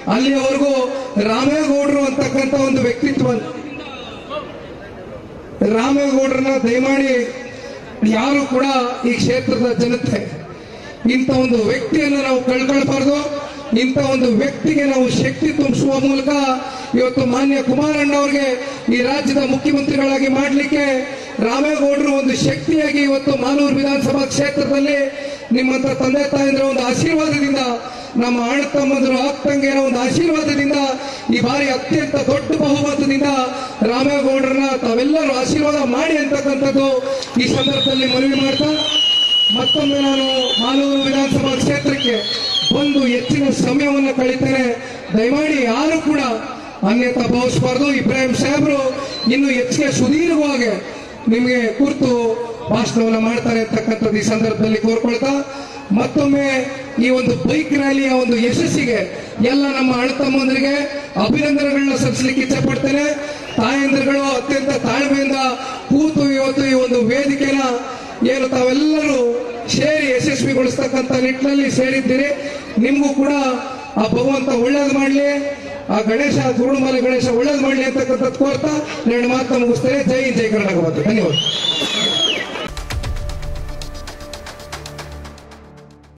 ಅಲ್ಲಿಯವರೆಗೂ ರಾಮೇಗೌಡರು ಅಂತಕ್ಕಂಥ ಒಂದು ವ್ಯಕ್ತಿತ್ವ ರಾಮೇಗೌಡರನ್ನ ದಯಮಾಡಿ ಯಾರು ಕೂಡ ಈ ಕ್ಷೇತ್ರದ ಜನತೆ ಇಂಥ ಒಂದು ವ್ಯಕ್ತಿಯನ್ನು ನಾವು ಕಳ್ಕೊಳ್ಬಾರ್ದು ಇಂಥ ಒಂದು ವ್ಯಕ್ತಿಗೆ ನಾವು ಶಕ್ತಿ ತುಂಬಿಸುವ ಮೂಲಕ ಇವತ್ತು ಮಾನ್ಯ ಕುಮಾರಣ್ಣ ಅವರಿಗೆ ಈ ರಾಜ್ಯದ ಮುಖ್ಯಮಂತ್ರಿಗಳಾಗಿ ಮಾಡಲಿಕ್ಕೆ ರಾಮೇಗೌಡರು ಒಂದು ಶಕ್ತಿಯಾಗಿ ಇವತ್ತು ಮಾಲೂರು ವಿಧಾನಸಭಾ ಕ್ಷೇತ್ರದಲ್ಲಿ ನಿಮ್ಮಂತ ತಂದೆ ತಾಯಂದ್ರ ಒಂದು ಆಶೀರ್ವಾದದಿಂದ ನಮ್ಮ ಅಣ್ಣ ತಮ್ಮಂದರು ಅಕ್ಕಂಗೆರ ಒಂದು ಆಶೀರ್ವಾದದಿಂದ ಈ ಬಾರಿ ಅತ್ಯಂತ ದೊಡ್ಡ ಬಹುಮತದಿಂದ ರಾಮೇಗೌಡರನ್ನ ತಾವೆಲ್ಲರೂ ಆಶೀರ್ವಾದ ಮಾಡಿ ಅಂತಕ್ಕಂಥದ್ದು ಈ ಸಂದರ್ಭದಲ್ಲಿ ಮನವಿ ಮಾಡ್ತಾ ಮತ್ತೊಮ್ಮೆ ನಾನು ಮಾಲೂರು ವಿಧಾನಸಭಾ ಕ್ಷೇತ್ರಕ್ಕೆ ಬಂದು ಹೆಚ್ಚಿನ ಸಮಯವನ್ನು ಕಳೀತೇನೆ ದಯಮಾಡಿ ಯಾರು ಕೂಡ ಅನ್ಯತಾ ಭಾವಿಸಬಾರ್ದು ಇಬ್ರಾಹಿಂ ಸಾಹೇಬರು ಇನ್ನು ಹೆಚ್ಚಿಗೆ ಸುದೀರ್ಘವಾಗಿ ನಿಮಗೆ ಕುರಿತು ಭಾಷಣವನ್ನು ಮಾಡ್ತಾರೆ ಅಂತಕ್ಕಂಥದ್ದು ಈ ಸಂದರ್ಭದಲ್ಲಿ ಕೋರ್ಕೊಳ್ತಾ ಮತ್ತೊಮ್ಮೆ ಈ ಒಂದು ಬೈಕ್ ರ್ಯಾಲಿಯ ಒಂದು ಯಶಸ್ಸಿಗೆ ಎಲ್ಲ ನಮ್ಮ ಅಣ್ಣ ತಮ್ಮಂದರಿಗೆ ಅಭಿನಂದನೆಗಳನ್ನ ಸಲ್ಲಿಸಲಿಕ್ಕೆ ಇಚ್ಛೆ ಪಡ್ತೇನೆ ತಾಯಂದಿರುಗಳು ಅತ್ಯಂತ ತಾಳ್ಮೆಯಿಂದ ಕೂತು ಇವತ್ತು ಈ ಒಂದು ವೇದಿಕೆನ ಏನು ತಾವೆಲ್ಲರೂ ಸೇರಿ ಯಶಸ್ವಿಗೊಳಿಸ್ತಕ್ಕಂಥ ನಿಟ್ಟಿನಲ್ಲಿ ಸೇರಿದ್ದೀರಿ ನಿಮಗೂ ಕೂಡ ಆ ಭಗವಂತ ಒಳ್ಳೇದು ಮಾಡಲಿ ಆ ಗಣೇಶ ಗುರುಮಲ ಗಣೇಶ ಒಳ್ಳೇದು ಮಾಡಲಿ ಅಂತಕ್ಕಂಥದ್ದು ಕೋರ್ತಾ ಎರಡು ಮಾತನ್ನ ಮುಗಿಸ್ತೇನೆ ಜೈ ಹಿಂದ್, ಜೈ ಕರ್ನಾಟಕ ಮಾತು ಧನ್ಯವಾದ